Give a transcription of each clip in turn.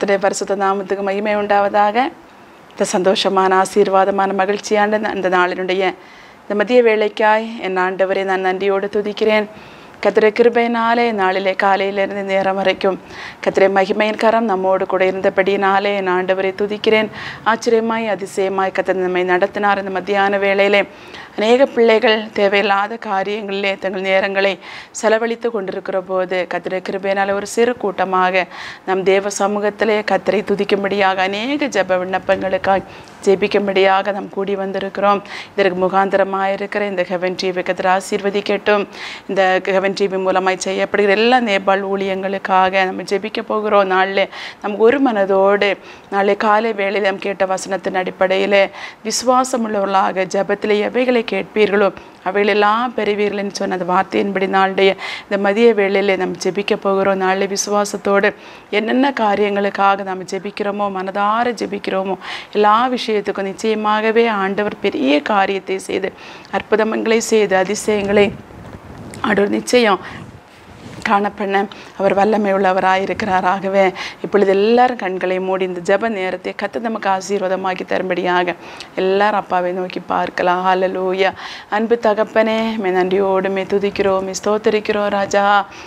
கர்த்தருடைய பரிசுத்த நாமத்துக்கு மகிமை உண்டாவதாக இந்த சந்தோஷமான ஆசீர்வாதமான மகிழ்ச்சியான இந்த- இந்த நாளினுடைய இந்த மதிய வேலைக்காய் என் ஆண்டவரை நான் நன்றியோடு துதிக்கிறேன் கத்திரை கிருபையினாலே நாளிலே காலையிலிருந்து நேரம் வரைக்கும் கத்திரை மகிமையின் கரம் நம்மோடு கூட இருந்தபடியினாலே என் ஆண்டவரை துதிக்கிறேன் ஆச்சரியமாய் அதிசயமாய் கத்தர் நம்மை நடத்தினார் இந்த மத்தியான வேளையிலே அநேக பிள்ளைகள் தேவையில்லாத காரியங்களிலே தங்கள் நேரங்களை செலவழித்து கொண்டிருக்கிற போது கத்திரை கிருபையினால் ஒரு சிறு கூட்டமாக நம் தேவ சமூகத்திலே கத்தரை துதிக்கும்படியாக அநேக ஜெப விண்ணப்பங்களுக்காய் ஜெபிக்கும்படியாக நாம் கூடி வந்திருக்கிறோம் இதற்கு முகாந்திரமாக இருக்கிற இந்த ஹெவன் டிவி கத்திர ஆசீர்வதிக்கட்டும் இந்த ஹெவன் டிவி மூலமாய் செய்யப்படுகிற எல்லா நேபாள் ஊழியங்களுக்காக நம்ம ஜெபிக்க போகிறோம் நாளில் நமக்கு ஒரு மனதோடு நாளை காலை வேளையில் நாம் கேட்ட வசனத்தின் அடிப்படையில் விசுவாசம் உள்ளவர்களாக ஜெபத்திலே எவைகளை கேட்பீர்களோ அவைகளெல்லாம் பெறுவீர்கள்னு சொன்ன அந்த வார்த்தையின்படி நாளுடைய இந்த மதிய வேளையில் நம்ம ஜெபிக்க போகிறோம் நாளை விசுவாசத்தோடு என்னென்ன காரியங்களுக்காக நாம் ஜெபிக்கிறோமோ மனதார ஜெபிக்கிறோமோ எல்லா விஷயத்துக்கும் நிச்சயமாகவே ஆண்டவர் பெரிய காரியத்தை செய்து அற்புதங்களை செய்து அதிசயங்களை ஆண்டவர் நிச்சயம் காணப்பண்ண அவர் வல்லமை உள்ளவராக இருக்கிறார் ஆகவே இப்பொழுது எல்லாரும் கண்களை மூடி இந்த ஜெப நேரத்தை கத்து நமக்கு ஆசீர்வாதமாக்கி தரும்படியாக எல்லாரும் அப்பாவை நோக்கி பார்க்கலாம் ஹalleluya அன்பு தகப்பனே மே நன்றியோடு மே துதிக்கிறோம் மே ஸ்தோத்தரிக்கிறோம் ராஜா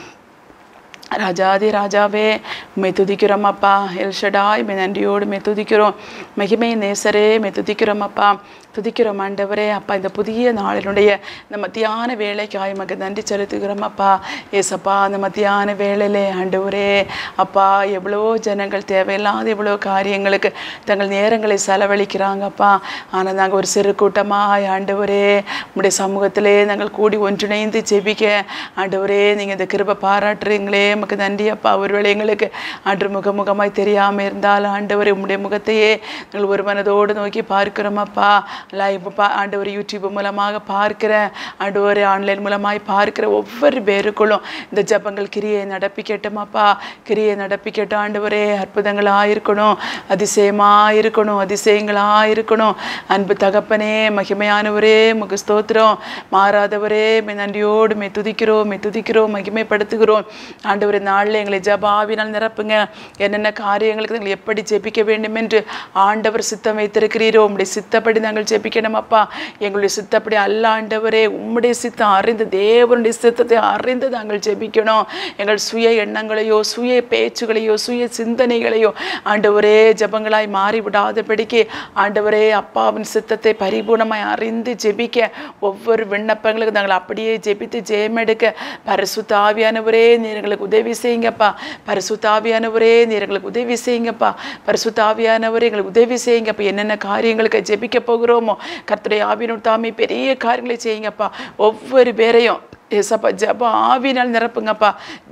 ராஜாதி ராஜாவே உம்மை துதிக்கிறோம் அப்பா எல்ஷடாய் மே நன்றியோடு மே துதிக்கிறோம் மகிமை நேசரே மே துதிக்கிறோம் அப்பா துதிக்கிறோம் ஆண்டவரே அப்பா இந்த புதிய நாளினுடைய இந்த மத்தியான வேலைக்காய் மக நன்றி செலுத்துகிறோம் அப்பா ஏசப்பா அந்த மத்தியான வேளையிலே ஆண்டவரே அப்பா எவ்வளோ ஜனங்கள் தேவையில்லாத எவ்வளோ காரியங்களுக்கு தங்கள் நேரங்களை செலவழிக்கிறாங்கப்பா ஆனால் நாங்கள் ஒரு சிறு கூட்டமாக ஆண்டவரே உம்முடைய சமூகத்திலே நாங்கள் கூடி ஒன்றிணைந்து ஜெபிக்க ஆண்டவரே நீங்கள் இந்த கிருபை பாராட்டுறீங்களே நமக்கு நன்றி அப்பா ஒருவேளை எங்களுக்கு ஆண்டு முகமுகமாய் தெரியாமல் இருந்தால் ஆண்டவரே உம்முடைய முகத்தையே நாங்கள் ஒரு மனதோடு நோக்கி பார்க்கிறோம் அப்பா லைவ் பா ஆண்டவர் யூடியூப் மூலமாக பார்க்கிற ஆண்டவர் ஆன்லைன் மூலமாய் பார்க்கிற ஒவ்வொரு பேருக்குள்ளும் இந்த ஜபங்கள் கிரியை நடப்பிக்கட்டும் அப்பா கிரியை நடப்பிக்கட்டும் ஆண்டவரே அற்புதங்களாக இருக்கணும் அதிசயமாக இருக்கணும் அதிசயங்களாக இருக்கணும் அன்பு தகப்பனே மகிமையானவரே முக ஸ்தோத்திரம் மாறாதவரே மே நன்றியோடு மே துதிக்கிறோம் மே துதிக்கிறோம் மகிமைப்படுத்துகிறோம் ஆண்டவர் நாளில் எங்களை ஜபாவினால் நிரப்புங்க என்னென்ன காரியங்களுக்கு நாங்கள் எப்படி ஜெபிக்க வேண்டும் என்று ஆண்டவர் சித்தம் வைத்திருக்கிறீரோ உம்முடைய சித்தப்படி நாங்கள் ஜெபிக்கணும் அப்பா எங்களுடைய சித்தப்படி அல்ல ஆண்டவரே உம்முடைய சித்தம் அறிந்து தேவனுடைய சித்தத்தை அறிந்து நாங்கள் ஜெபிக்கணும் எங்கள் சுய எண்ணங்களையோ சுய பேச்சுகளையோ சுய சிந்தனைகளையோ ஆண்டவரே ஜபங்களாய் மாறி விடாதபடிக்கு ஆண்டவரே அப்பாவின் சித்தத்தை பரிபூர்ணமாய் அறிந்து ஜெபிக்க ஒவ்வொரு விண்ணப்பங்களுக்கு நாங்கள் அப்படியே ஜெபித்து ஜெயமெடுக்க பரிசுத்தாவியானவரே நீர் எங்களுக்கு உதவி செய்யுங்கப்பா பரிசுத்தாவியானவரே நீர் எங்களுக்கு உதவி செய்யுங்கப்பா பரிசுத்தாவியானவரே எங்களுக்கு உதவி செய்யுங்கப்பா என்னென்ன காரியங்களுக்கு ஜெபிக்க போகிறோமோ கர்த்தருடைய ஆவினோடு தாமே பெரிய காரியங்களை செய்யுங்கப்பா ஒவ்வொரு பேரையும் ஏசப்பா ஜப ஆவினால் நிரப்புங்கப்பா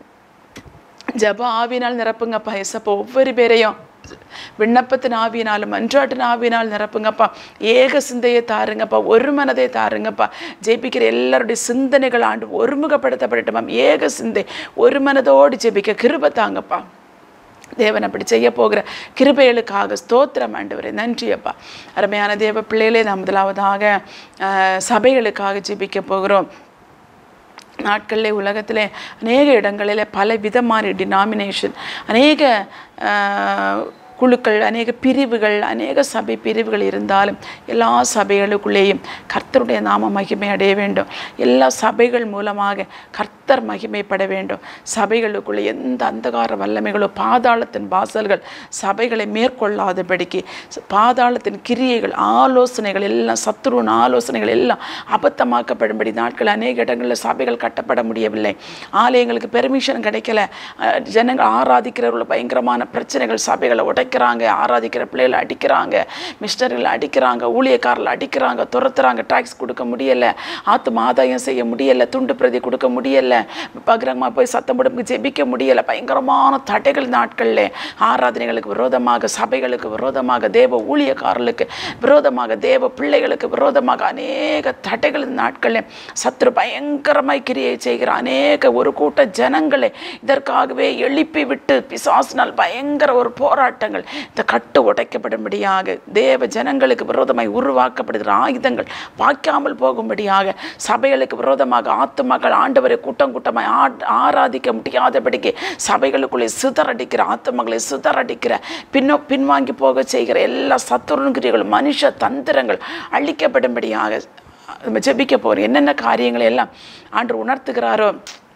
ஜப ஆவினால் நிரப்புங்கப்பா ஏசப்பா ஒவ்வொரு பேரையும் விண்ணப்பத்தின் ஆவியினாலும் மன்றாட்டின் ஆவியினால் நிரப்புங்கப்பா ஏக சிந்தையை தாருங்கப்பா ஒரு மனதை தாருங்கப்பா ஜெபிக்கிற எல்லாருடைய சிந்தனைகள் ஆண்டு ஒருமுகப்படுத்தப்படட்டும் ஏக சிந்தை ஒரு மனதோடு ஜெபிக்க கிருபை தாங்கப்பா தேவன் அப்படி செய்ய போகிற கிருபைகளுக்காக ஸ்தோத்திரம் ஆண்டவரே நன்றி அப்பா அருமையான தேவ பிள்ளைகளே நாம் முதலாவதாக அஹ், சபைகளுக்காக ஜெபிக்க போகிறோம் நாட்களில் உலகத்தில் அநேக இடங்களில் பல விதமான டினாமினேஷன் அநேக ஆஹ், குழுக்கள் அநேக பிரிவுகள் அநேக சபை பிரிவுகள் இருந்தாலும் எல்லா சபைகளுக்குள்ளேயும் கர்த்தருடைய நாம மகிமை அடைய வேண்டும் எல்லா சபைகள் மூலமாக கர்த்தர் மகிமைப்பட வேண்டும் சபைகளுக்குள்ளே எந்த அந்தகார வல்லமைகளோ பாதாளத்தின் வாசல்கள் சபைகளை மேற்கொள்ளாதபடிக்கு பாதாளத்தின் கிரியைகள் ஆலோசனைகள் எல்லாம் சத்துருவின் ஆலோசனைகள் எல்லாம் அபத்தமாக்கப்படும்படி நாட்கள் அநேக இடங்களில் சபைகள் கட்டப்பட முடியவில்லை ஆலயங்களுக்கு பெர்மிஷன் கிடைக்கல அஹ், ஜனங்கள் ஆராதிக்கிறவர்கள் பயங்கரமான பிரச்சனைகள் சபைகளை உடைக்கிறாங்க ஆராதிக்கிற பிள்ளைகளை அடிக்கிறாங்க மிஸ்டர்கள் அடிக்கிறாங்க ஊழியக்காரர்கள் அடிக்கிறாங்க துரத்துறாங்க டாக்ஸ் கொடுக்க முடியலை ஆத்தும ஆதாயம் செய்ய முடியலை துண்டு பிரதி கொடுக்க முடியலை பகிரங்கமாக போய் சத்தம் போட ஜெபிக்க முடியலை பயங்கரமான தடைகள் நாட்களில் ஆராதனைகளுக்கு விரோதமாக சபைகளுக்கு விரோதமாக தேவ ஊழியக்காரர்களுக்கு விரோதமாக தேவ பிள்ளைகளுக்கு விரோதமாக அநேக தடைகள் இந்த நாட்களில் சத்துரு பயங்கரமாய் கிரியை செய்கிற அநேக ஒரு கூட்ட ஜனங்களை இதற்காகவே எழுப்பி விட்டு பிசாசினால் பயங்கர ஒரு போராட்டங்கள் ஆயுதங்கள் இந்த கட்டு உடைக்கப்படும்படியாக தேவ ஜனங்களுக்கு விரோதமாய் உருவாக்கப்படுகிற ஆயுதங்கள் வாய்க்காமல் போகும்படியாக சபைகளுக்கு விரோதமாக ஆத்துமாக்கள் ஆண்டவரை கூட்டம் கூட்டமாய் ஆ- ஆராதிக்க முடியாதபடிக்கு சபைகளுக்குள்ளே சிதறடிக்கிற ஆத்துமகளை சிதறடிக்கிற பின்னோ பின்வாங்கி போக செய்கிற எல்லா சத்துருங்கிரிகளும் மனுஷ தந்திரங்கள் அழிக்கப்படும்படியாக நம்ம ஜெபிக்க போகிறோம் என்னென்ன காரியங்களை எல்லாம் ஆண்டு உணர்த்துகிறாரோ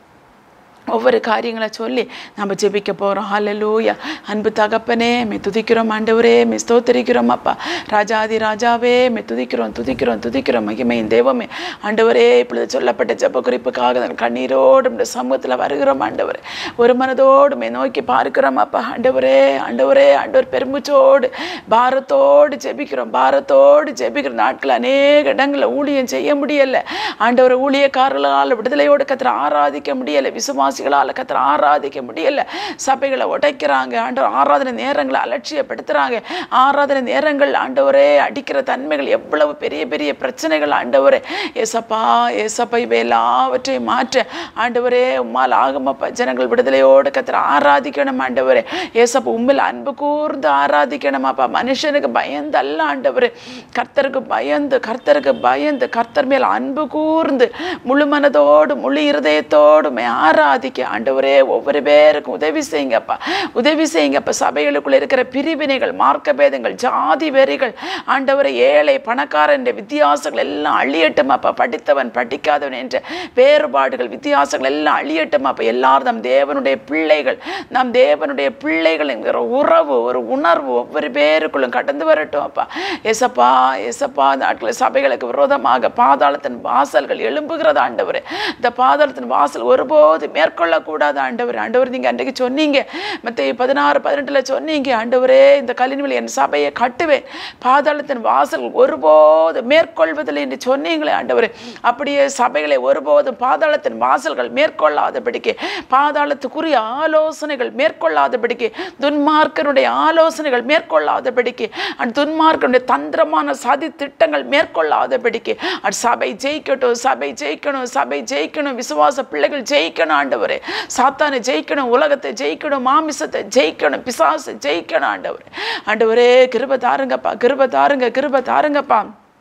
ஒவ்வொரு காரியங்களை சொல்லி நம்ம ஜெபிக்க போகிறோம் ஹalleluya அன்பு தகப்பனே மே துதிக்கிறோம் ஆண்டவரே மே ஸ்தோத்தரிக்கிறோம் அப்பா ராஜாதி ராஜாவே மே துதிக்கிறோம் துதிக்கிறோம் துதிக்கிறோம் மகிமையின் தெய்வமே ஆண்டவரே இப்பொழுது சொல்லப்பட்ட ஜெப குறிப்புக்காக நாங்கள் கண்ணீரோடு இந்த சமூகத்தில் வருகிறோம் ஆண்டவரே ஒரு மனதோடு மே நோக்கி பார்க்கிறோம் அப்பா ஆண்டவரே ஆண்டவரே ஆண்டவர் பெருமுச்சோடு பாரத்தோடு ஜெபிக்கிறோம் பாரத்தோடு ஜெபிக்கிற நாட்கள் அநேக இடங்களில் ஊழியம் செய்ய முடியல ஆண்டவர் ஊழியக்காரர்களால் விடுதலையோடு கத்திர ஆராதிக்க முடியல விசுவாசிகளால் கத்திர ஆராதிக்க முடியல சபைகளை உடைக்கிறாங்க ஆண்டவர் ஆராதனை நேரங்களை அலட்சியப்படுத்துறாங்க ஆராதனை நேரங்கள் ஆண்டவரே அடிக்கிற தன்மைகள் எவ்வளவு பெரிய பெரிய பிரச்சனைகள் ஆண்டவரே ஏசப்பா ஏசப்பா இவை எல்லாவற்றையும் மாற்ற ஆண்டவரே உம்மால் ஆகமப்பா ஜனங்கள் விடுதலையோடு கத்திர ஆராதிக்கணும் ஆண்டவரே ஏசப்பா உண்மையில் அன்பு கூர்ந்து ஆராதிக்கணுமாப்பா மனுஷனுக்கு பயந்து அல்ல ஆண்டவரே கர்த்தருக்கு பயந்து கர்த்தருக்கு பயந்து கர்த்தர் மேல் அன்பு கூர்ந்து முழு மனதோடு முழு இருதயத்தோடு மே ஆராதிக்க ஆண்டவரே ஒவ்வொரு பேருக்கும் உதவி செய்யுங்கப்பா உதவி செய்யுங்கப்பா சபைகளுக்குள்ள இருக்கிற பிரிவினைகள் மார்க்க பேதங்கள் ஜாதி வெறிகள் ஆண்டவரை ஏழை பணக்காரன் என்ற வித்தியாசங்கள் எல்லாம் அழியட்டுமாப்பா படித்தவன் படிக்காதவன் என்ற வேறுபாடுகள் வித்தியாசங்கள் எல்லாம் அழியட்டுமாப்பா எல்லாரும் நம் தேவனுடைய பிள்ளைகள் நம் தேவனுடைய பிள்ளைகள் என்கிற உறவு ஒரு உணர்வு ஒவ்வொரு பேருக்குள்ளும் கடந்து வரட்டும் அப்பா எசப்பா எசப்பா நாட்களில் சபைகளுக்கு விரோதமாக பாதாளத்தின் வாசல்கள் எழும்புகிறது ஆண்டவர் இந்த பாதாளத்தின் வாசல் ஒருபோது மேற்கொள்ளக்கூடாது ஆண்டவர் ஆண்டவர் நீங்கள் அன்றைக்கு சொன்னீங்க மற்ற பதினாறு பதினெட்டில் சொன்னீங்க ஆண்டவரே இந்த கலினிவில் என் சபையை கட்டுவேன் பாதாளத்தின் வாசல் ஒருபோது மேற்கொள்வதில்லை என்று சொன்னீங்களே ஆண்டவரே அப்படியே சபைகளை ஒருபோதும் பாதாளத்தின் வாசல்கள் மேற்கொள்ளாதபடிக்கு பாதாளத்துக்குரிய ஆலோசனைகள் மேற்கொள்ளாதபடிக்கு துன்மார்க்கனுடைய ஆலோசனைகள் மேற்கொள்ளாதபடிக்கு அண்ட் துன்மார்க்கனுடைய தந்திரமான சதி திட்டங்கள் மேற்கொள்ளாதபடிக்கு அண்ட் சபை ஜெயிக்கட்டும் சபை ஜெயிக்கணும் சபை ஜெயிக்கணும் விசுவாச பிள்ளைகள் ஜெயிக்கணும் ஆண்டவரே சாத்தானை ஜெயிக்கணும் உலகத்தை ஜெயிக்கணும் மாமிசத்தை ஜெயிக்கணும் பிசாசை ஜெயிக்கணும் ஆண்டவரே ஆண்டவரே கிருப தாருங்கப்பா கிருப தாருங்க கிருப தாருங்கப்பா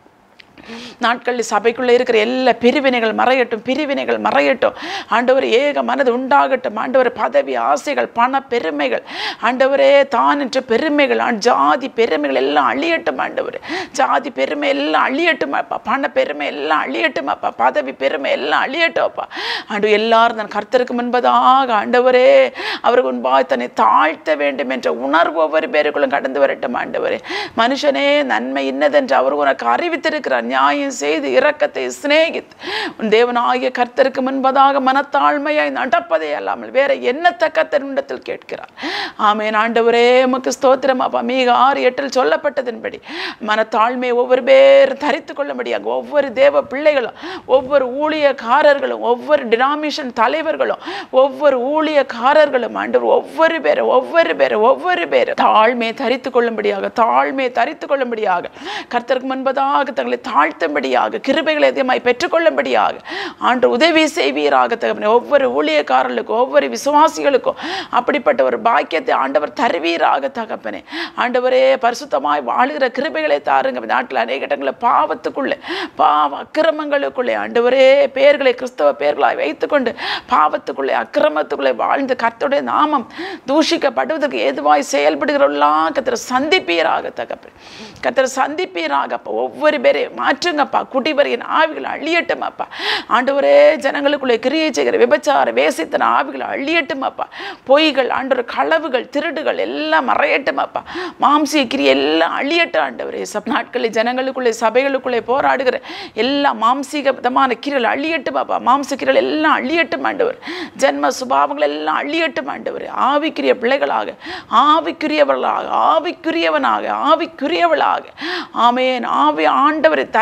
நாட்களில் சபைக்குள்ளே இருக்கிற எல்லா பிரிவினைகள் மறையட்டும் பிரிவினைகள் மறையட்டும் ஆண்டவர் ஏக மனது உண்டாகட்டும் ஆண்டவர் பதவி ஆசைகள் பண பெருமைகள் ஆண்டவரே தான் என்ற பெருமைகள் ஆ- ஜாதி பெருமைகள் எல்லாம் அழியட்டும் ஆண்டவர் ஜாதி பெருமை எல்லாம் அழியட்டும் அப்பா பண பெருமை எல்லாம் அழியட்டும் அப்பா பதவி பெருமை எல்லாம் அழியட்டும் அப்பா ஆண்டு எல்லாரும் நான் கர்த்தருக்கு முன்பதாக ஆண்டவரே அவருக்கு முன்பாக தன்னை தாழ்த்த வேண்டும் என்ற உணர்வு ஒவ்வொரு பேருக்குள்ளும் கடந்து வரட்டும் ஆண்டவரே மனுஷனே நன்மை இன்னதென்று அவர் உனக்கு அறிவித்திருக்கிறார் நியாயம் செய்து இரக்கத்தை சிநேகித்து உன் தேவனாகிய கர்த்தருக்கு முன்பதாக மனத்தாழ்மையாய் நடப்பதே அல்லாமல் வேற என்னத்த கர்த்தர் உண்டத்தில் கேட்கிறார் ஆமேன் ஆண்டவரே உமக்கு ஸ்தோத்திரம் அப்பா மீக ஆறு எட்டில் சொல்லப்பட்டதின்படி மனத்தாழ்மை ஒவ்வொரு பேர் தரித்து கொள்ளும்படியாக ஒவ்வொரு தேவ பிள்ளைகளும் ஒவ்வொரு ஊழியக்காரர்களும் ஒவ்வொரு டினாமிஷன் தலைவர்களும் ஒவ்வொரு ஊழியக்காரர்களும் ஆண்டவர் ஒவ்வொரு பேரும் ஒவ்வொரு பேரும் ஒவ்வொரு பேரும் தாழ்மையை தரித்து கொள்ளும்படியாக தாழ்மையை தரித்து கொள்ளும்படியாக கர்த்தருக்கு முன்பதாக தங்களை தாழ்த்தும்படியாக கிருபைகளை அதிகமாய் பெற்றுக்கொள்ளும்படியாக ஆண்டு உதவி செய்வீராக தகவனே ஒவ்வொரு ஊழியக்காரர்களுக்கும் ஒவ்வொரு விசுவாசிகளுக்கும் அப்படிப்பட்ட ஒரு பாக்கியத்தை ஆண்டவர் தருவீராக தகப்பனே ஆண்டவரே பரிசுத்தமாய் வாழுகிற கிருபைகளை தாருங்க இந்த நாட்டில் அநேக இடங்களில் பாவத்துக்குள்ளே பாவ அக்கிரமங்களுக்குள்ளே ஆண்டவரே பேர்களை கிறிஸ்தவ பேர்களாய் வைத்துக்கொண்டு பாவத்துக்குள்ளே அக்கிரமத்துக்குள்ளே வாழ்ந்து கர்த்தருடைய நாமம் தூஷிக்கப்படுவதற்கு ஏதுவாய் செயல்படுகிறவர்களாம் கத்திர சந்திப்பீராக தகப்பன் கத்திர சந்திப்பீராக அப்பா ஒவ்வொரு பேரையும் மாற்றுங்கப்பா குடிவரியின் ஆவிகள் அழியட்டும் அப்பா ஆண்டவரே ஜனங்களுக்குள்ளே கிரியை செய்கிற விபச்சார வேசித்தன ஆவிகள் அழியட்டும் அப்பா பொய்கள் ஆண்டவர் களவுகள் திருடுகள் எல்லாம் மறையட்டும் அப்பா மாம்சிய கிரியை எல்லாம் அழியட்டும் ஆண்டவரே சப் நாட்களில் ஜனங்களுக்குள்ளே சபைகளுக்குள்ளே போராடுகிற எல்லா மாம்சீக விதமான கிரிகள் அழியட்டும் அப்பா மாம்ச கிரிகள் எல்லாம் அழியட்டும் ஆண்டவர் ஜென்ம சுபாவங்கள் எல்லாம் அழியட்டும் ஆண்டவர் ஆவிக்குரிய பிள்ளைகளாக ஆவிக்குரியவர்களாக ஆவிக்குரியவனாக ஆவிக்குரியவளாக ஆமேன் ஆவி ஆண்டவரை தரி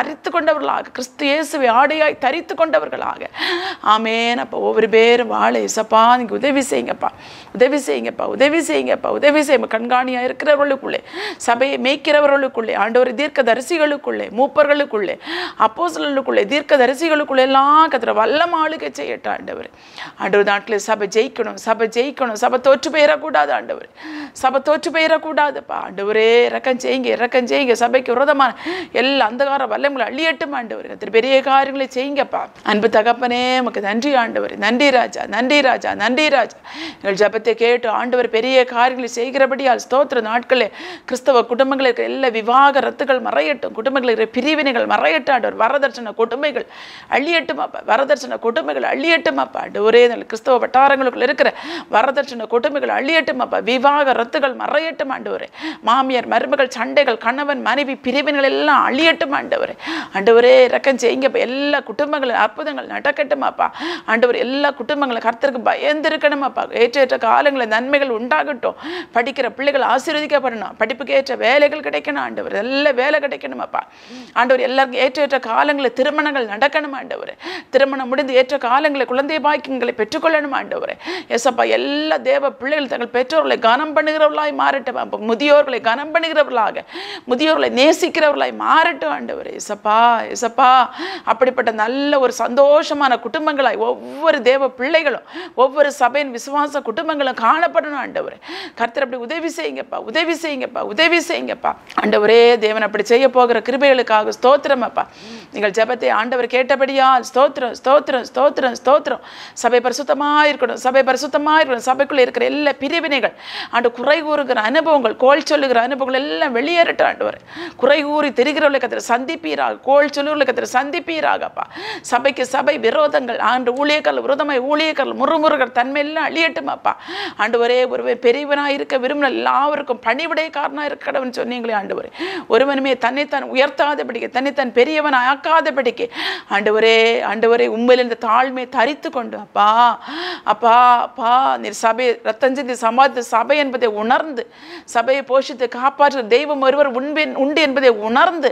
தரித்து கொண்டவர்களாக கிறிஸ்து இயேசுவை ஆடையாய் தரித்து கொண்டவர்களாக ஆமேன் அப்போ ஒவ்வொரு பேரும் வாழ இசப்பா நீங்கள் உதவி செய்யுங்கப்பா உதவி செய்யுங்கப்பா உதவி செய்யுங்கப்பா உதவி செய்யுங்க கண்காணியாக இருக்கிறவர்களுக்குள்ளே சபையை மேய்க்கிறவர்களுக்குள்ளே ஆண்டவர் தீர்க்க தரிசிகளுக்குள்ளே மூப்பர்களுக்குள்ளே அப்போஸ்தலர்களுக்குள்ளே தீர்க்க தரிசிகளுக்குள்ளே எல்லாம் கத்திர வல்லம் ஆளுகை செய்யட்டும் ஆண்டவர் ஆண்டவர் நாட்டில் சபை ஜெயிக்கணும் சபை ஜெயிக்கணும் சபை தோற்று போயிடக்கூடாது ஆண்டவர் சபை தோற்று போயிடக்கூடாதுப்பா ஆண்டவரே இறக்கம் செய்யுங்க இறக்கம் செய்யுங்க சபைக்கு விரோதமான எல்லா அந்தகார வல்லங்களை அள்ளியட்டும் ஆண்டவர் கத்திர பெரிய காரியங்களை செய்யுங்கப்பா அன்பு தகப்பனே உமக்கு நன்றி ஆண்டவர் நன்றி ராஜா நன்றி ராஜா நன்றி ராஜா எங்கள் ஜபத்தை கேட்டு ஆண்டவர் பெரிய காரியங்களை செய்கிறபடியால் ஸ்தோத்திர நாட்களே கிறிஸ்தவ குடும்பங்களில் இருக்கிற எல்லா விவாக ரத்துகள் மறையட்டும் குடும்பங்களில் இருக்கிற பிரிவினைகள் மறையட்டும் ஆண்டவர் வரதட்சணை கொடுமைகள் அள்ளியட்டும் அப்பா வரதட்சணை கொடுமைகள் அள்ளியட்டும் அப்பா ஆண்டவரே நல்ல கிறிஸ்தவ வட்டாரங்களுக்குள்ள இருக்கிற வரதட்சணை கொடுமைகள் அள்ளியட்டும் அப்பா விவாக ரத்துகள் மறையட்டும் ஆண்டவரே மாமியார் மருமகள் சண்டைகள் கணவன் மனைவி பிரிவினைகள் எல்லாம் அழியட்டும் ஆண்டவரே ஆண்டவரே இறக்கம் செய்யுங்கப்பா எல்லா குடும்பங்களும் அற்புதங்கள் நடக்கட்டும் அப்பா ஆண்டவர் எல்லா குடும்பங்களும் கர்த்தருக்கு பயந்து இருக்கணும் அப்பா ஏற்ற ஏற்ற காலங்களில் நன்மைகள் உண்டாகட்டும் படிக்கிற பிள்ளைகள் ஆசீர்வதிக்கப்படணும் படிப்புக்கு ஏற்ற வேலைகள் கிடைக்கணும் ஆண்டவர் நல்ல வேலை கிடைக்கணும் அப்பா ஆண்டவர் எல்லாருக்கும் ஏற்ற ஏற்ற காலங்களில் திருமணங்கள் நடக்கணும் ஆண்டவர் திருமணம் முடிந்து ஏற்ற காலங்களில் குழந்தை பாக்கியங்களை பெற்றுக்கொள்ளணும் ஆண்டவர் எசப்பா எல்லா தேவ பிள்ளைகள் தங்கள் பெற்றோர்களை கனம் பண்ணுகிறவர்களாய் மாறட்டும் அப்பா முதியோர்களை கனம் பண்ணுகிறவர்களாக முதியோர்களை நேசிக்கிறவர்களாய் மாறட்டும் ஆண்டவர் எசப்பா எசப்பா அப்படிப்பட்ட நல்ல ஒரு சந்தோஷமான குடும்பங்களாய் ஒவ்வொரு தேவ பிள்ளைகளும் ஒவ்வொரு சபையின் விசுவாச குடும்பங்களும் காணப்படணும் ஆண்டவர் கர்த்தர் அப்படி உதவி செய்யுங்கப்பா உதவி செய்யுங்கப்பா உதவி செய்யுங்கப்பா ஆண்டவரே தேவன் அப்படி செய்ய போகிற கிருபைகளுக்காக ஸ்தோத்திரம் அப்பா நீங்கள் ஜெபத்தை ஆண்டவர் கேட்டபடியால் ஸ்தோத்திரம் ஸ்தோத்திரம் ஸ்தோத்திரம் ஸ்தோத்திரம் சபை பரிசுத்தமாக இருக்கணும் சபை பரிசுத்தமாக இருக்கணும் சபைக்குள்ளே இருக்கிற எல்லா பிரிவினைகள் ஆண்டு குறை கூறுகிற அனுபவங்கள் கோல் சொல்லுகிற அனுபவங்கள் எல்லாம் வெளியேறட்டும் ஆண்டவர் குறை கூறி தெரிகிறவர்களை கத்திர சந்திப்பீராக கோல் சொல்லுகிறவர்களை கத்திர சந்திப்பீராகப்பா சபைக்கு சபை விரோதங்கள் ஆண்டு ஊழியர்கள் விரோதமாய் ஊழியர்கள் முறுமுறுகள் தன்மையெல்லாம் அழியட்டுமாப்பா ஆண்டவரே ஒருவன் பெரியவனாக இருக்க விரும்பின எல்லாருக்கும் பணிவிடைக்காரனாக இருக்க கடவுன்னு சொன்னீங்களே ஆண்டவரே ஒருவனுமே தன்னைத்தான் உயர்த்தாதபடிக்கு தன்னைத்தான் பெரியவன் ஆக்காதபடிக்கு ஆண்டவரே ஆண்டவரே உண்மையில் இந்த தாழ்மையை தரித்து கொண்டு அப்பா அப்பா அப்பா நீர் சபை ரத்தஞ்சிந்தி சமாதி சபை என்பதை உணர்ந்து சபையை போஷித்து காப்பாற்ற தெய்வம் ஒருவர் உண்பின் உண்டு என்பதை உணர்ந்து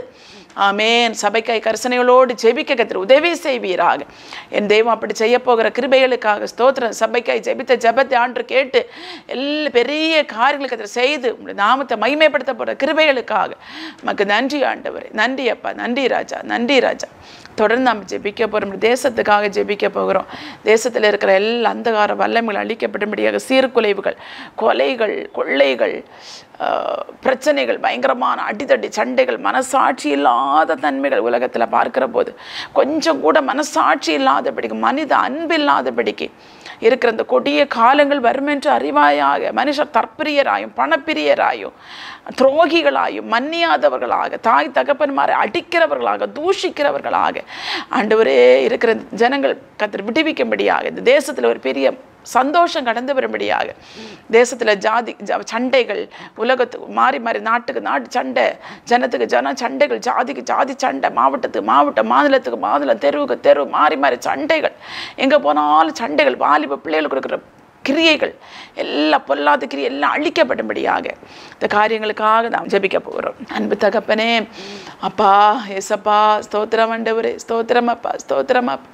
ஆமேன் சபைக்காய் கரிசனைகளோடு ஜெபிக்க கத்திர உதவி செய்வீராக என் தெய்வம் அப்படி செய்ய போகிற கிருபைகளுக்காக ஸ்தோத்திரம் சபைக்காய் ஜெபித்த ஜெபத்தை ஆண்டு கேட்டு எல்லா பெரிய காரியங்களை கத்திர செய்து உங்களுடைய நாமத்தை மகிமைப்படுத்த போகிற கிருபைகளுக்காக நமக்கு நன்றி ஆண்டவரே நன்றி அப்பா நன்றி ராஜா நன்றி ராஜா தொடர்ந்து நம்ம ஜெபிக்க போகிறோம் தேசத்துக்காக ஜெபிக்க போகிறோம் தேசத்தில் இருக்கிற எல்லா அந்தகார வல்லமைகள் அழிக்கப்படும்படியாக சீர்குலைவுகள் கொலைகள் கொள்ளைகள் ஆஹ், பிரச்சனைகள் பயங்கரமான அடிதடி சண்டைகள் மனசாட்சி இல்லாத தன்மைகள் உலகத்தில் பார்க்கிற போது கொஞ்சம் கூட மனசாட்சி இல்லாதபடிக்கு மனித அன்பு இல்லாதபடிக்கு இருக்கிற அந்த கொடிய காலங்கள் வரும் என்று அறிவாயாக மனுஷர் தற்பிரியராயும் பணப்பிரியராயும் துரோகிகளாயும் மன்னியாதவர்களாக தாய் தகப்பன்மாரை அடிக்கிறவர்களாக தூஷிக்கிறவர்களாக ஆண்டவரே இருக்கிற ஜனங்கள் கத்தர் விடுவிக்கும்படியாக இந்த தேசத்தில் ஒரு பெரிய சந்தோஷம் கடந்து வரும்படியாக தேசத்தில் ஜாதி ஜ- சண்டைகள் உலகத்துக்கு மாறி மாறி நாட்டுக்கு நாட்டு சண்டை ஜனத்துக்கு ஜன சண்டைகள் ஜாதிக்கு ஜாதி சண்டை மாவட்டத்துக்கு மாவட்டம் மாநிலத்துக்கு மாநிலம் தெருவுக்கு தெரு மாறி மாறி சண்டைகள் எங்கே போனாலும் சண்டைகள் வாலிப பிள்ளைகளுக்கு இருக்கிற கிரியைகள் எல்லா பொல்லாத கிரியை எல்லாம் அழிக்கப்படும்படியாக இந்த காரியங்களுக்காக நாம் ஜெபிக்க போகிறோம் அன்பு தகப்பனே அப்பா ஏசப்பா ஸ்தோத்திரம் ஆண்டவரே ஸ்தோத்திரம் அப்பா ஸ்தோத்திரம் அப்பா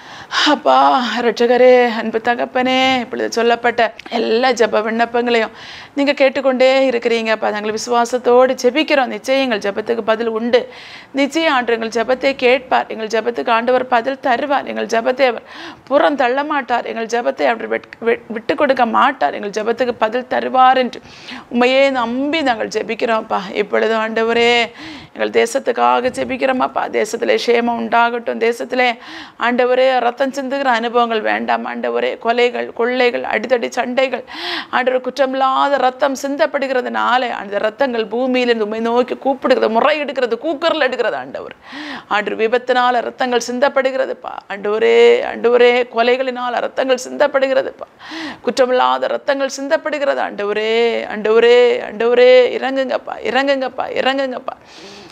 அப்பா ரட்சகரே அன்பு தகப்பனே இப்பொழுது சொல்லப்பட்ட எல்லா ஜெப விண்ணப்பங்களையும் நீங்கள் கேட்டுக்கொண்டே இருக்கிறீங்கப்பா நாங்கள் விசுவாசத்தோடு ஜெபிக்கிறோம் நிச்சயம் எங்கள் ஜெபத்துக்கு பதில் உண்டு நிச்சயம் ஆண்டு எங்கள் ஜெபத்தை கேட்பார் எங்கள் ஜெபத்துக்கு ஆண்டவர் பதில் தருவார் எங்கள் ஜெபத்தை அவர் புறம் தள்ள மாட்டார் எங்கள் ஜெபத்தை அவர் வெட்- வெட்- விட்டு கொடுக்க மாட்டார் எங்கள் ஜெபத்துக்கு பதில் தருவார் என்று உண்மையே நம்பி நாங்கள் ஜெபிக்கிறோம்ப்பா இப்பொழுது ஆண்டவரே எங்கள் தேசத்துக்காக ஜெபிக்கிறோமாப்பா தேசத்திலே சேமம் உண்டாகட்டும் தேசத்திலே ஆண்டவரே ரத்தம் சிந்துகிற அனுபவங்கள் வேண்டாம் ஆண்டவரே கொலைகள் கொள்ளைகள் அடித்தடி சண்டைகள் ஆண்டவர் குற்றமில்லாத ரத்தம் சிந்தப்படுகிறதுனால அந்த ரத்தங்கள் பூமியிலிருந்து உண்மை நோக்கி கூப்பிடுகிறது முறை எடுக்கிறது கூக்கரில் எடுக்கிறது ஆண்டவர் ஆண்டவர் விபத்தினால ரத்தங்கள் சிந்தப்படுகிறதுப்பா ஆண்டவரே ஆண்டவரே கொலைகளினால் ரத்தங்கள் சிந்தப்படுகிறதுப்பா குற்றமில்லாத ரத்தங்கள் சிந்தப்படுகிறது ஆண்டவரே ஆண்டவரே ஆண்டவரே இறங்குங்கப்பா இறங்குங்கப்பா இறங்குங்கப்பா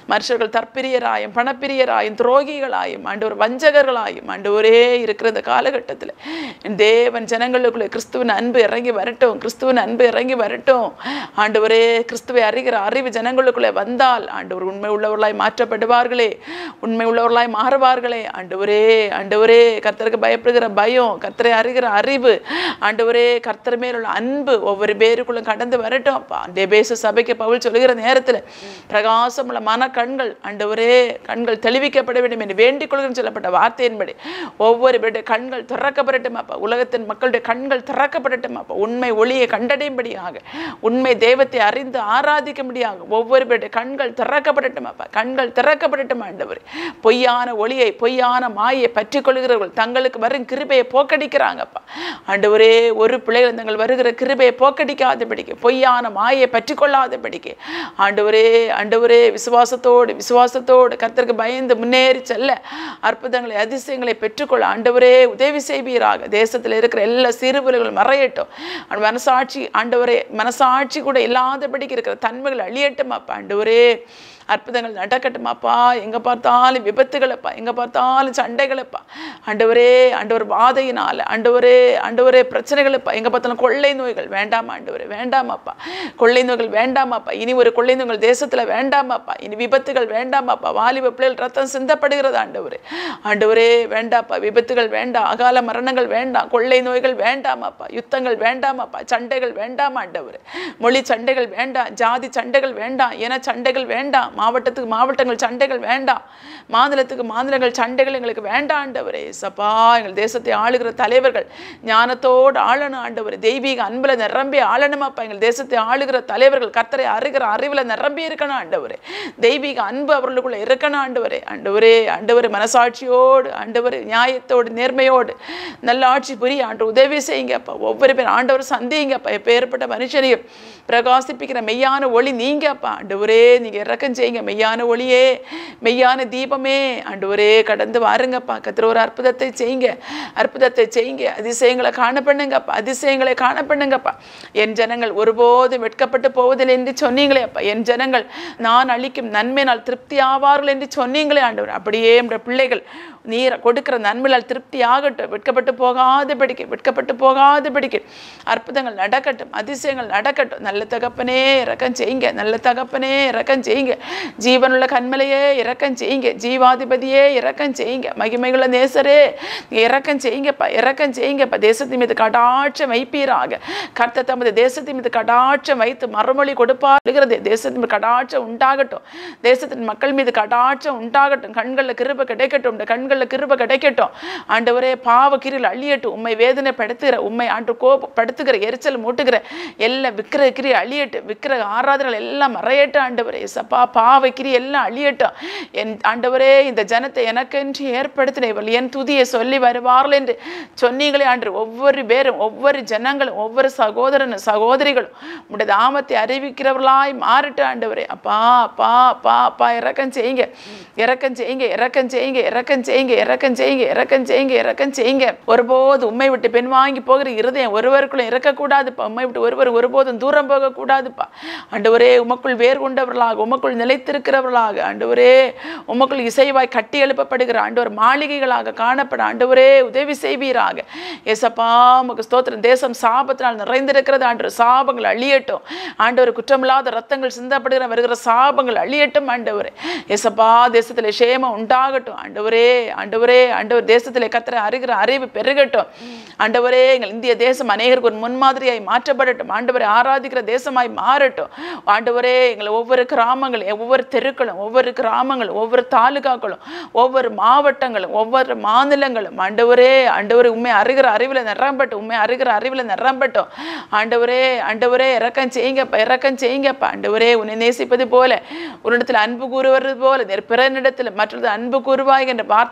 மனுஷர்கள் தற்பிரியராயும் பணப்பிரியராயும் துரோகிகளாயும் ஆண்டவர் வஞ்சகர்களாயும் ஆண்டவரே இருக்கிற இந்த காலகட்டத்தில் என் தேவன் ஜனங்களுக்குள்ளே கிறிஸ்துவின் அன்பு இறங்கி வரட்டும் கிறிஸ்துவின் அன்பு இறங்கி வரட்டும் ஆண்டவரே கிறிஸ்துவை அறிகிற அறிவு ஜனங்களுக்குள்ளே வந்தால் ஆண்டவர் உண்மை உள்ளவர்களாய் மாற்றப்படுவார்களே உண்மை உள்ளவர்களாய் மாறுவார்களே ஆண்டவரே ஆண்டவரே கர்த்தருக்கு பயப்படுகிற பயம் கர்த்தரை அறிகிற அறிவு ஆண்டவரே கர்த்தர் மேல் உள்ள அன்பு ஒவ்வொரு பேருக்குள்ள கடந்து வரட்டும் அப்பா தேபேச சபைக்கு பவுல் சொல்லுகிற நேரத்தில் பிரகாசமுள்ள மன கண்கள் ஆண்டவரே கண்கள் தெளிவிக்கப்பட வேண்டும் என்று வேண்டிக் கொள்கிறேன் சொல்லப்பட்ட வார்த்தையின்படி ஒவ்வொரு பேருடைய கண்கள் திறக்கப்படட்டும் அப்பா உலகத்தின் மக்களுடைய கண்கள் திறக்கப்படட்டும் அப்பா உண்மை ஒளியை கண்டடையும்படியாக உண்மை தெய்வத்தை அறிந்து ஆராதிக்கும்படியாக ஒவ்வொரு பேருடைய கண்கள் திறக்கப்படட்டும் அப்பா கண்கள் திறக்கப்படட்டும் ஆண்டவர் பொய்யான ஒளியை பொய்யான மாயை பற்றி கொள்கிறவர்கள் தங்களுக்கு வரும் கிருபையை போக்கடிக்கிறாங்கப்பா ஆண்டவரே ஒரு பிள்ளைகள் தங்கள் வருகிற கிருபையை போக்கடிக்காதபடிக்கு பொய்யான மாயை பற்றி கொள்ளாதபடிக்கு ஆண்டவரே ஆண்டவரே விசுவாசத்தோடு விசுவாசத்தோடு கர்த்தருக்கு பயந்து முன்னேறி செல்ல அற்புதங்களை அதிசயங்களை பெற்றுக்கொள்ள ஆண்டவரே உதவி செய்வீராக தேசத்தில் இருக்கிற எல்லா சிறுபிள்ளைகளும் மறையட்டும் ஆண்டு மனசாட்சி ஆண்டவரே மனசாட்சி கூட இல்லாதபடிக்கு இருக்கிற தன்மைகள் அழியட்டும் அப்பா ஆண்டவரே அற்புதங்கள் நடக்கட்டுமாப்பா எங்கே பார்த்தாலும் விபத்துகளப்பா எங்கே பார்த்தாலும் சண்டைகளப்பா ஆண்டவரே ஆண்டவர் வாதையினால் ஆண்டவரே ஆண்டவரே பிரச்சனைகளப்பா எங்கே பார்த்தாலும் கொள்ளை நோய்கள் வேண்டாம் ஆண்டவரே வேண்டாமாப்பா கொள்ளை நோய்கள் வேண்டாமாப்பா இனி ஒரு கொள்ளை நோய்கள் தேசத்தில் வேண்டாமாப்பா இனி விபத்துகள் வேண்டாமாப்பா வாலிப பிள்ளைகள் ரத்தம் சிந்தப்படுகிறது ஆண்டவரே ஆண்டவரே வேண்டாப்பா விபத்துகள் வேண்டாம் அகால மரணங்கள் வேண்டாம் கொள்ளை நோய்கள் வேண்டாமாப்பா யுத்தங்கள் வேண்டாமாப்பா சண்டைகள் வேண்டாம் ஆண்டவரே மொழி சண்டைகள் வேண்டாம் ஜாதி சண்டைகள் வேண்டாம் இன சண்டைகள் வேண்டாம் மாவட்டத்துக்கு மாவட்டங்கள் சண்டைகள் வேண்டாம் மாநிலத்துக்கு மாநிலங்கள் சண்டைகள் எங்களுக்கு வேண்டாம் ஆண்டவரே சப்பா எங்கள் தேசத்தை ஆளுகிற தலைவர்கள் ஞானத்தோடு ஆளணும் ஆண்டவர் தெய்வீக அன்பில் நிரம்பி ஆளணுமாப்பா எங்கள் தேசத்தை ஆளுகிற தலைவர்கள் கர்த்தரை அறிகிற அறிவில் நிரம்பி இருக்கணும் ஆண்டவரே தெய்வீக அன்பு அவர்களுக்குள்ள இருக்கணும் ஆண்டவரே ஆண்டவரே ஆண்டவர் மனசாட்சியோடு ஆண்டவர் நியாயத்தோடு நேர்மையோடு நல்ல ஆட்சி புரிய ஆண்டு உதவி செய்யுங்கப்பா ஒவ்வொரு பேர் ஆண்டவர் சந்திங்கப்பா எப்பேற்பட்ட மனுஷனையும் பிரகாசிப்பிக்கிற மெய்யான ஒளி நீங்கப்பா ஆண்டவரே நீங்கள் இறக்கம் செய்யுங்க மெய்யான ஒளியே மெய்யான தீபமே ஆண்டவரே கடந்து வாருங்கப்பா கத்திர ஒரு அற்புதத்தை செய்யுங்க அற்புதத்தை செய்யுங்க அதிசயங்களை காண பண்ணுங்கப்பா அதிசயங்களை காண பண்ணுங்கப்பா என் ஜனங்கள் ஒருபோதும் வெட்கப்பட்டு போவதில்லை என்று சொன்னீங்களே அப்பா என் ஜனங்கள் நான் அளிக்கும் நன்மையினால் திருப்தி ஆவார்கள் என்று சொன்னீங்களே ஆண்டவர் அப்படியே நம்முடைய பிள்ளைகள் நீர் கொடுக்கிற நன்மையால் திருப்தி ஆகட்டும் வெட்கப்பட்டு போகாதபடிக்கு வெட்கப்பட்டு போகாதபடிக்கு அற்புதங்கள் நடக்கட்டும் அதிசயங்கள் நடக்கட்டும் நல்ல தகப்பனே இறக்கம் செய்யுங்க நல்ல தகப்பனே இறக்கம் செய்யுங்க ஜீவனுள்ள கண்மலையே இறக்கம் செய்யுங்க ஜீவாதிபதியே இறக்கம் செய்யுங்க மகிமைகுள்ள நேசரே நீங்க இறக்கம் செய்யுங்கப்பா இறக்கம் செய்யுங்கப்பா தேசத்தின் மீது கடாட்சம் வைப்பீராக கர்த்த தமது தேசத்தின் மீது கடாட்சம் வைத்து மறுமொழி கொடுப்பாருகிறது தேசத்தின் மீது கடாட்சம் உண்டாகட்டும் தேசத்தின் மக்கள் மீது கடாட்சம் உண்டாகட்டும் கண்களில் கிருப கிடைக்கட்டும் இந்த கண்களில் கிருப கிடைக்கட்டும் ஆண்டவரே பாவ கிரியில் அழியட்டும் உண்மை வேதனைப்படுத்துகிற உண்மை ஆண்டு கோபப்படுத்துகிற எரிச்சல் மூட்டுகிற எல்லாம் விக்கிர கிரி அழியட்டும் விக்கிர ஆராதனைகள் எல்லாம் மறையட்டும் ஆண்டவரே சப்பா பாவ கிரி எல்லாம் அழியட்டும் என் ஆண்டவரே இந்த ஜனத்தை எனக்கென்று ஏற்படுத்தின இவள் என் துதியை சொல்லி வருவார்கள் என்று சொன்னீங்களே ஆண்டு ஒவ்வொரு பேரும் ஒவ்வொரு ஜனங்களும் ஒவ்வொரு சகோதரனும் சகோதரிகளும் உடைய தாமத்தை அறிவிக்கிறவர்களாய் மாறட்டும் ஆண்டவரே அப்பா அப்பா அப்பா அப்பா இறக்கம் செய்யுங்க இறக்கம் செய்யுங்க இறக்கம் செய்யுங்க இறக்கம் செய்யுங்க இறக்கம் செய்யுங்க இறக்கம் செய்யுங்க இறக்கம் செய்யுங்க ஒருபோது உண்மை விட்டு பெண் வாங்கி போகிற இருதயம் ஒருவருக்குள்ள இறக்கக்கூடாதுப்பா உண்மை விட்டு ஒருவர் ஒருபோதும் தூரம் போகக்கூடாதுப்பா ஆண்டவரே உமக்குள் வேர் கொண்டவர்களாக உமக்குள் நிலைத்திருக்கிறவர்களாக ஆண்டவரே உமக்குள் இசைவாய் கட்டி எழுப்பப்படுகிற ஆண்டவர் மாளிகைகளாக காணப்பட ஆண்டவரே உதவி செய்வீராக ஏசப்பா உமக்கு ஸ்தோத்திரம் தேசம் சாபத்தினால் நிறைந்திருக்கிறது ஆண்டவர் சாபங்கள் அழியட்டும் ஆண்டவர் குற்றமில்லாத ரத்தங்கள் சிந்தப்படுகிற வருகிற சாபங்கள் அழியட்டும் ஆண்டவரே ஏசப்பா தேசத்தில் சேமம் உண்டாகட்டும் ஆண்டவரே ஆண்டவரே ஆண்டவர் தேசத்தில் கத்திர அறிகிற அறிவு பெருகட்டும் ஆண்டவரே எங்கள் இந்திய தேசம் அநேகருக்கு ஒரு முன்மாதிரியாய் மாற்றப்படட்டும் ஆண்டவரை ஆராதிக்கிற தேசமாய் மாறட்டும் ஆண்டவரே எங்களை ஒவ்வொரு கிராமங்களும் ஒவ்வொரு தெருக்களும் ஒவ்வொரு கிராமங்களும் ஒவ்வொரு தாலுகாக்களும் ஒவ்வொரு மாவட்டங்களும் ஒவ்வொரு மாநிலங்களும் ஆண்டவரே ஆண்டவரே உண்மை அறிகிற அறிவில் நிரம்பட்டும் உண்மை அறிகிற அறிவில் நிரம்பட்டும் ஆண்டவரே ஆண்டவரே இறக்கம் செய்யுங்கப்பா இறக்கம் செய்யுங்கப்பா ஆண்டவரே உன்னை நேசிப்பது போல உன்னிடத்தில் அன்பு கூறுவது போல பிறனிடத்தில் மற்றது அன்பு கூறுவாய் என்ற வார்த்தை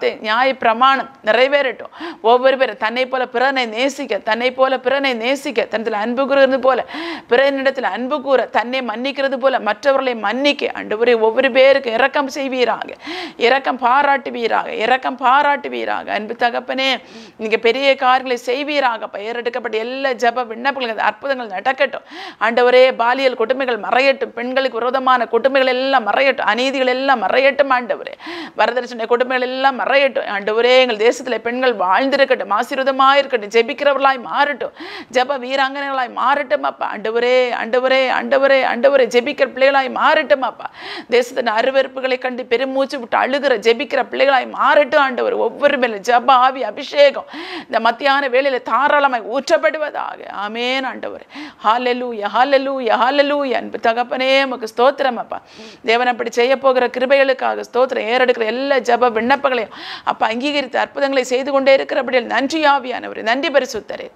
வார்த்தை நியாய பிரமாணம் நிறைவேறட்டும் ஒவ்வொரு பேரும் தன்னை போல பிறனை நேசிக்க தன்னை போல பிறனை நேசிக்க தன்னத்தில் அன்பு கூறுகிறது போல பிறனிடத்தில் அன்பு கூற தன்னை மன்னிக்கிறது போல மற்றவர்களை மன்னிக்க ஆண்டவரே ஒவ்வொரு பேருக்கு இரக்கம் செய்வீராக இரக்கம் பாராட்டுவீராக இரக்கம் பாராட்டுவீராக அன்பு தகப்பனே நீங்க பெரிய காரியங்களை செய்வீராக பெயர் எடுக்கப்பட்ட எல்லா ஜப விண்ணப்பங்கள் அற்புதங்கள் நடக்கட்டும் ஆண்டவரே பாலியல் கொடுமைகள் மறையட்டும் பெண்களுக்கு விரோதமான கொடுமைகள் எல்லாம் மறையட்டும் அநீதிகள் எல்லாம் மறையட்டும் ஆண்டவரே வரதட்சணை கொடுமைகள் எல்லாம் மறையட்டும் ஆண்டவரே எங்கள் தேசத்துல பெண்கள் வாழ்ந்திருக்கட்டும் ஆசீர்வாதமாக இருக்கட்டும் ஜெபிக்கிறவர்களாய் மாறட்டும் ஜெப வீராங்கனைகளாய் மாறட்டும் அப்பா ஆண்டவரே ஆண்டவரே ஆண்டவரே ஆண்டவரே ஜெபிக்கிற பிள்ளைகளாய் மாறட்டும் அப்பா தேசத்தின் அருவருப்புகளை கண்டு பெருமூச்சு விட்டு அழுகிற ஜெபிக்கிற பிள்ளைகளாய் மாறட்டும் ஆண்டவர் ஒவ்வொரு மேல ஜப ஆவி அபிஷேகம் இந்த மத்தியான வேளையில தாராளமாய் ஊற்றப்படுவதாக ஆமேன் ஆண்டவர் ஹாலலூயா ஹாலலூயா ஹாலலூயா அன்பு தகப்பனே உமக்கு ஸ்தோத்திரம் அப்பா தேவன் அப்படி செய்ய போகிற கிருபைகளுக்காக ஸ்தோத்திரம் ஏறெடுக்கிற எல்லா ஜப விண்ணப்பங்களையும் அப்பா அங்கீகரித்து அற்புதங்களை செய்து கொண்டே இருக்கிறபடியால் நன்றி ஆவியானவர் நன்றி பரிசுத்தரே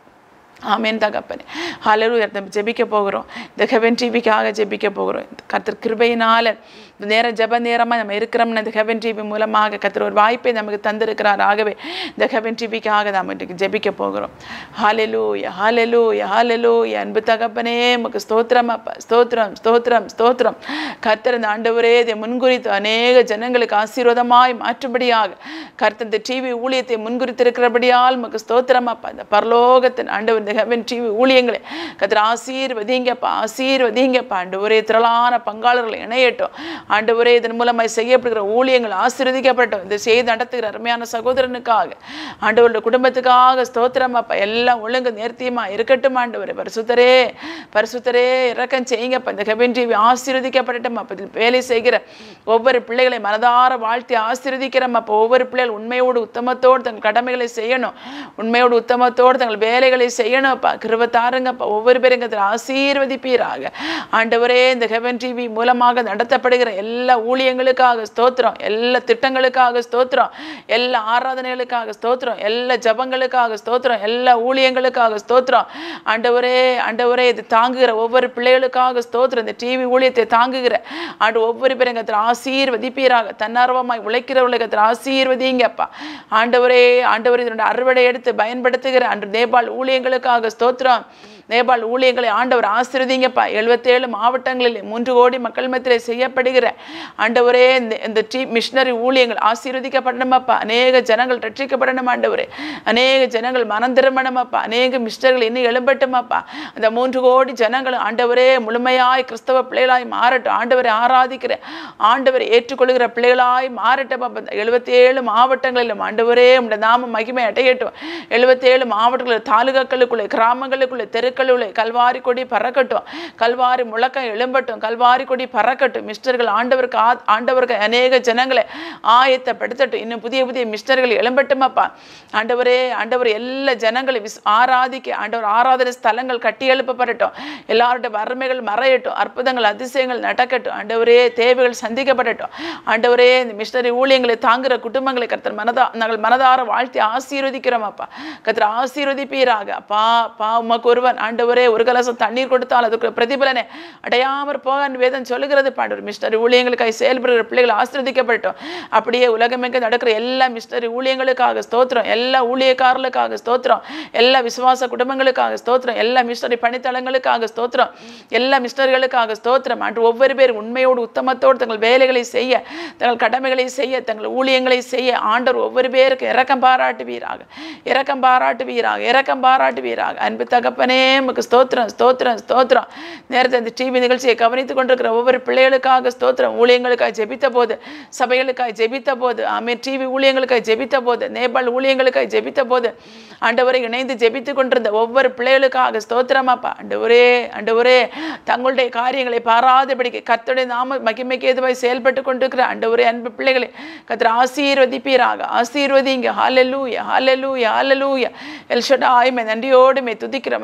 ஆமேன் தகப்பனே ஹalleluya நம்ம ஜெபிக்க போகிறோம் இந்த ஹெவன் டிவிக்காக ஜெபிக்க போகிறோம் கர்த்தர் கிருபையினால இந்த நேரம் ஜெப நேரமாக நம்ம இருக்கிறோம்னு இந்த ஹெவன் டிவி மூலமாக கர்த்தர் ஒரு வாய்ப்பை நமக்கு தந்திருக்கிறார் ஆகவே இந்த ஹெவன் டிவிக்காக நாம் இன்றைக்கு ஜெபிக்க போகிறோம் ஹalleluya ஹalleluya ஹalleluya அன்பு தகப்பனே உமக்கு ஸ்தோத்திரம் அப்பா ஸ்தோத்திரம் ஸ்தோத்திரம் ஸ்தோத்திரம் கர்த்தர் இந்த ஆண்டவரே இதை முன்குறித்து அநேக ஜனங்களுக்கு ஆசீர்வாதமாய் மாற்றும்படியாக கர்த்தர் இந்த டிவி ஊழியத்தை முன்குறித்திருக்கிறபடியால் உமக்கு ஸ்தோத்திரம் அப்பா இந்த பரலோகத்தின் ஆண்டவர் இந்த ஹெவன் டிவி ஊழியங்களை கத்திர ஆசீர்வதிங்கப்பா ஆசீர்வதிங்கப்பா ஆண்டவரே திரளான பங்காளர்களை இணையட்டும் ஆண்டவரே இதன் மூலமாய் செய்யப்படுகிற ஊழியங்கள் ஆசீர்வதிக்கப்பட்டோம் இந்த செய்தி நடத்துகிற அருமையான சகோதரனுக்காக ஆண்டவருடைய குடும்பத்துக்காக ஸ்தோத்திரம் அப்பா எல்லாம் ஒழுங்கு நேர்த்தியமா இருக்கட்டும் ஆண்டவரே பரிசுத்தரே பரிசுத்தரே இறக்கம் செய்யுங்கப்பா இந்த ஹெவன் டிவி ஆசீர்வதிக்கப்படட்டும் அப்பா இதில் வேலை செய்கிற ஒவ்வொரு பிள்ளைகளை மனதார வாழ்த்தி ஆசீர்வதிக்கிறோம் அப்போ ஒவ்வொரு பிள்ளைகள் உண்மையோடு உத்தமத்தோடு தங்கள் கடமைகளை செய்யணும் உண்மையோடு உத்தமத்தோடு தங்கள் வேலைகளை செய்யணும்ப்பா கிருப தாருங்கப்பா ஒவ்வொரு பேரும் இங்கே ஆசீர்வதிப்பீராக ஆண்டவரே இந்த ஹெவன் டிவி மூலமாக நடத்தப்படுகிற எல்லா ஊழியங்களுக்காக ஸ்தோத்திரம் எல்லா திட்டங்களுக்காக ஸ்தோத்திரம் எல்லா ஆராதனைகளுக்காக ஸ்தோத்திரம் எல்லா ஜபங்களுக்காக ஸ்தோத்திரம் எல்லா ஊழியங்களுக்காக ஸ்தோத்திரம் ஆண்டவரே ஆண்டவரே இது தாங்குகிற ஒவ்வொரு பிள்ளைகளுக்காக ஸ்தோத்திரம் இந்த டிவி ஊழியத்தை தாங்குகிற ஆண்டு ஒவ்வொரு பேரும் கத்திர ஆசீர்வதிப்பீராக தன்னார்வமாய் உழைக்கிறவர்களை கத்திர ஆசீர்வதிங்கப்பா ஆண்டவரே ஆண்டவரே இதனுடைய அறுவடை எடுத்து பயன்படுத்துகிற அன்று நேபாள் ஊழியங்களுக்காக ஸ்தோத்திரம் நேபாள் ஊழியங்களை ஆண்டவர் ஆசீர்வதிங்கப்பா எழுபத்தேழு மாவட்டங்களில் மூன்று கோடி மக்கள் மத்தியிலே செய்யப்படுகிற ஆண்டவரே இந்த இந்த டீ மிஷினரி ஊழியங்கள் ஆசீர்வதிக்கப்படணுமப்பா அநேக ஜனங்கள் ரட்சிக்கப்படணும் ஆண்டவரே அநேக ஜனங்கள் மனம் திரும்பணுமப்பா அநேக மிஷினர்கள் இன்னும் எழும்பட்டுமப்பா அந்த மூன்று கோடி ஜனங்கள் ஆண்டவரே முழுமையாய் கிறிஸ்தவ பிள்ளைகளாய் மாறட்டும் ஆண்டவரை ஆராதிக்கிற ஆண்டவரை ஏற்றுக்கொள்கிற பிள்ளைகளாய் மாறட்டும் அப்பா எழுபத்தேழு மாவட்டங்களிலும் ஆண்டவரே உடைய நாம மகிமை அடையட்டும் எழுபத்தேழு மாவட்டங்களில் தாலுகாக்களுக்குள்ளே கிராமங்களுக்குள்ளே தெருக்களுள்ளே கல்வாரி கொடி பறக்கட்டும் கல்வாரி முழக்கம் எழும்பட்டும் கல்வாரி கொடி பறக்கட்டும் மிஸ்டர்கள் ஆண்டவருக்கு ஆ- ஆண்டவருக்கு அநேக ஜனங்களை ஆயத்தப்படுத்தட்டும் இன்னும் புதிய புதிய மிஸ்டர்கள் எழும்பட்டுமாப்பா ஆண்டவரே ஆண்டவர் எல்லா ஜனங்களை விஸ் ஆராதிக்க ஆண்டவர் ஆராதனை ஸ்தலங்கள் கட்டி எழுப்பப்படட்டும் எல்லாருடைய வறுமைகள் மறையட்டும் அற்புதங்கள் அதிசயங்கள் நடக்கட்டும் ஆண்டவரே தேவைகள் சந்திக்கப்படட்டும் ஆண்டவரே இந்த மிஷனரி ஊழியங்களை தாங்குகிற குடும்பங்களை கர்த்தர் மனதா நாங்கள் மனதார வாழ்த்தி ஆசீர்வதிக்கிறோம் அப்பா கர்த்தர் ஆசீர்வதிப்பீராக அப்பா அப்பா உமக்கு ஒருவன் ஆண்டவரே ஒரு கலசம் தண்ணீர் கொடுத்தால் அதுக்கு பிரதிபலனை அடையாமற் போக வேதம் சொல்லுகிறது பாண்டவர் மிஷனரி ஊழியங்களுக்காக செயல்படுகிற பிள்ளைகள் ஆசீர்வதிக்கப்பட்டோம் அப்படியே உலகமெங்க நடக்கிற எல்லா மிஷனரி ஊழியங்களுக்காக ஸ்தோத்திரம் எல்லா ஊழியக்காரர்களுக்காக ஸ்தோத்திரம் எல்லா விசுவாச குடும்பங்களுக்காக ஸ்தோத்திரம் எல்லா மிஷனரி பணித்தளங்களுக்காக ஸ்தோத்திரம் எல்லா மிஷனரிகளுக்காக ஸ்தோத்திரம் அன்று ஒவ்வொரு பேர் உண்மையோடு உத்தமத்தோடு தங்கள் வேலைகளை செய்ய தங்கள் கடமைகளை செய்ய தங்கள் ஊழியங்களை செய்ய ஆண்டவர் ஒவ்வொரு பேருக்கு இரக்கம் பாராட்டுவீராக இரக்கம் பாராட்டுவீராக இரக்கம் பாராட்டுவீராக அன்பு தகப்பனே உமக்கு ஸ்தோத்திரம் ஸ்தோத்திரம் ஸ்தோத்திரம் நேரத்தை இந்த டிவி நிகழ்ச்சியை கவனித்துக் கொண்டிருக்கிற ஒவ்வொரு பிள்ளைகளுக்காக ஸ்தோத்திரம் ஊழியங்களுக்காக ஜெபித்த போது சபைகளுக்காக ஜெபித்த போது ஆமே டிவி ஊழியங்களுக்காக ஜெபித்த போது நேபாள் ஊழியங்களுக்காக ஜெபித்த போது ஆண்டவரை இணைந்து ஜெபித்துக் கொண்டிருந்த ஒவ்வொரு பிள்ளைகளுக்காக ஸ்தோத்திரமாப்பா ஆண்டவரே ஆண்டவரே தங்களுடைய காரியங்களை பாராதபடிக்கு கர்த்தருடைய நாம மகிமைக்கு எதுவாய் செயல்பட்டு கொண்டிருக்கிற ஆண்டவரே அன்பு பிள்ளைகளை கர்த்தர் ஆசீர்வதிப்பீராக ஆசீர்வதிங்க ஹalleluya ஹalleluya ஹalleluya எல்ஷடாய் மே நன்றியோடு மே துதிக்கிற மகிமையின்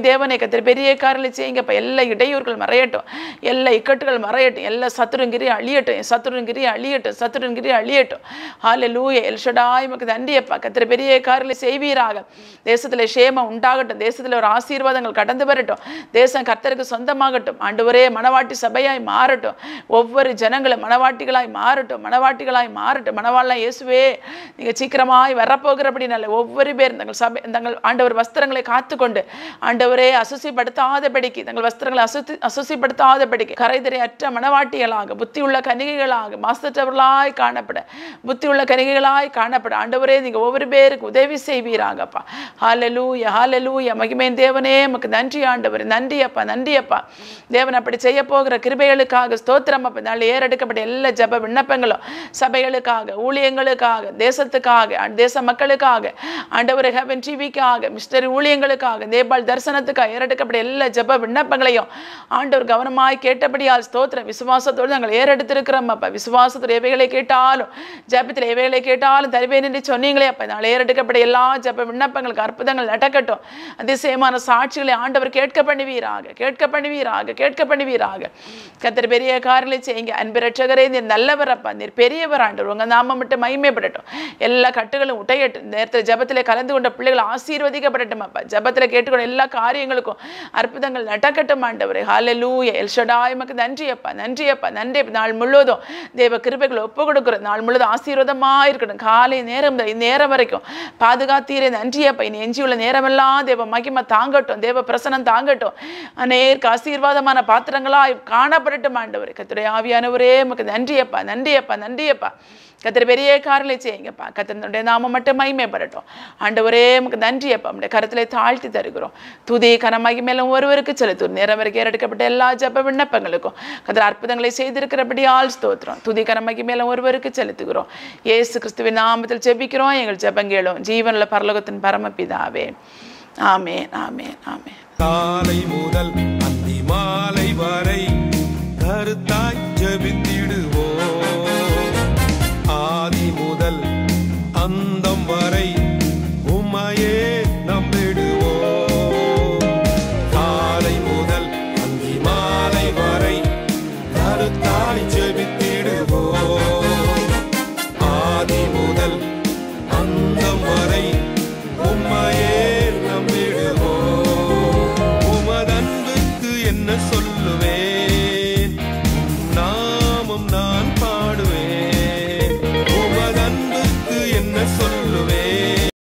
தேவனை கத்திர பெரிய காரில் செய்யுங்கப்பா எல்லா இடையூறுகள் மறையட்டும் எல்லா இக்கட்டுகள் மறையட்டும் எல்லா சத்துருங்கிரி அழியட்டும் சத்துருங்கிரி அழியட்டும் சத்துருங்கிரி அழியட்டும் ஹால லூய எல்ஷடாய் மக்கு நன்றியப்பா கத்திர பெரிய காரில் செய்வீராக தேசத்தில் ஷேமம் உண்டாகட்டும் தேசத்தில் ஒரு ஆசீர்வாதங்கள் கடந்து வரட்டும் தேசம் கர்த்தருக்கு சொந்தமாகட்டும் ஆண்டவரே மணவாட்டி சபையாய் மாறட்டும் ஒவ்வொரு ஜனங்களும் மணவாட்டிகளாய் மாறட்டும் மணவாட்டிகளாய் மாறட்டும் மணவாளா இயேசுவே நீங்கள் சீக்கிரமாய் வரப்போகிறபடினால ஒவ்வொரு பேர் தங்கள் சபை தங்கள் ஆண்டவர் வஸ்திரங்களை காத்துக்கொண்டு ஆண்டவரே அசுசிப்படுத்தாதபடிக்கு தங்கள் வஸ்திரங்களை அசுத்தி அசுசிப்படுத்தாதபடிக்கு கரைதரை அற்ற மணவாட்டிகளாக புத்தியுள்ள கனிகைகளாக மாசற்றவர்களாய் காணப்பட புத்தியுள்ள கனிகைகளாய் காணப்பட ஆண்டவரே நீங்கள் ஒவ்வொரு பேருக்கு உதவி செய்வீராகப்பா ஹாலலூயா ஹாலலூயா மகிமேன் தேவனே நமக்கு நன்றி ஆண்டவர் நன்றி அப்பா நன்றி அப்பா தேவன் அப்படி செய்ய போகிற கிருபைகளுக்காக ஸ்தோத்திரம் அப்பா நாள் ஏறெடுக்கப்பட்ட எல்லா ஜப விண்ணப்பங்களும் சபைகளுக்காக ஊழியங்களுக்காக தேசத்துக்காக அண்ட் தேச மக்களுக்காக ஆண்டவர் ஹெவன் டிவிக்காக மிஸ்டர் ஊழியங்களுக்காக நேபாள் தரிசனத்துக்காக ஏறெடுக்கப்பட்ட எல்லா ஜப விண்ணப்பங்களையும் ஆண்டவர் கவனமாய் கேட்டபடியால் ஸ்தோத்திரம் விசுவாசத்தோடு நாங்கள் ஏறெடுத்திருக்கிறோம் அப்பா விசுவாசத்தோடு எவைகளை கேட்டாலும் ஜபத்தில் எவைகளை கேட்டாலும் தருவேன் என்று சொன்னீங்களே அப்பா நாங்கள் ஏறெடுக்கப்பட்ட எல்லா ஜப விண்ணப்பங்களுக்கு அற்புதங்கள் நடக்கட்டும் அதிசயமான சாட்சிகளை ஆண்டவர் கேட்க பண்ணுவீராக கேட்க பண்ணுவீராக கேட்க பண்ணுவீராக கத்தர் பெரிய காரில் செய்யுங்க அன்பு ரட்சகரே நீர் நல்லவர் அப்பா நீர் பெரியவர் ஆண்டவர் உங்க நாமம் மட்டும் மகிமைப்படட்டும் எல்லா கட்டுகளும் உடையட்டும் நேரத்தில் ஜபத்தில் கலந்து கொண்ட பிள்ளைகள் ஆசீர்வதிக்கப்படட்டும் அப்பா ஜபத்தில் கேட்டுக்கொண்ட எல்லா காரியங்களுக்கும் அற்புதங்கள் நடக்கட்டும் ஆண்டவரே ஹalleluya எல்ஷடாய் மக்கு நன்றி அப்பா நன்றி அப்பா நன்றி அப்பா. நாள் முழுவதும் தேவ கிருபைகளை ஒப்பு கொடுக்குறோம் நாள் முழுவதும் ஆசீர்வாதமாக இருக்கட்டும் காலை நேரம் முதல் இந்நேரம் வரைக்கும் பாதுகாத்தீரே நன்றி அப்பா இனி எஞ்சியுள்ள நேரமெல்லாம் தேவ மகிமை தாங்கட்டும் தேவ பிரசனம் தாங்கட்டும் அநேருக்கு ஆசீர்வாதமான பாத்திரங்களாய் காணப்படட்டும் ஆண்டவர் கத்துடைய ஆவியானவரே உமக்கு நன்றி அப்பா நன்றி அப்பா நன்றி அப்பா கத்திர பெரிய காரில் செய்யுங்கப்பா கத்திரனுடைய நாம மட்டும் மகிமைப்படட்டும் ஆண்டவரே உமக்கு நன்றி அப்பா நம்முடைய கருத்திலே தாழ்த்தி தருகிறோம் துதி கனமாகி மேலும் ஒருவருக்கு செலுத்தும் நேரம் வரைக்கும் ஏறெடுக்கப்பட்ட எல்லா ஜப விண்ணப்பங்களுக்கும் கத்திர அற்புதங்களை செய்திருக்கிறபடி ஆள் ஸ்தோத்திரம் துதி கனமாகி மேலும் ஒருவருக்கு செலுத்துகிறோம் இயேசு கிறிஸ்துவின் நாமத்தில் ஜெபிக்கிறோம் எங்கள் ஜெபங்களும் ஜீவனுள்ள பரலோகத்தின் பரமபிதாவே ஆமேன் ஆமேன் ஆமேன் காலை முதல் அந்தி மாலை வரை கருத்தாய் ஜெபித்திடுவோம்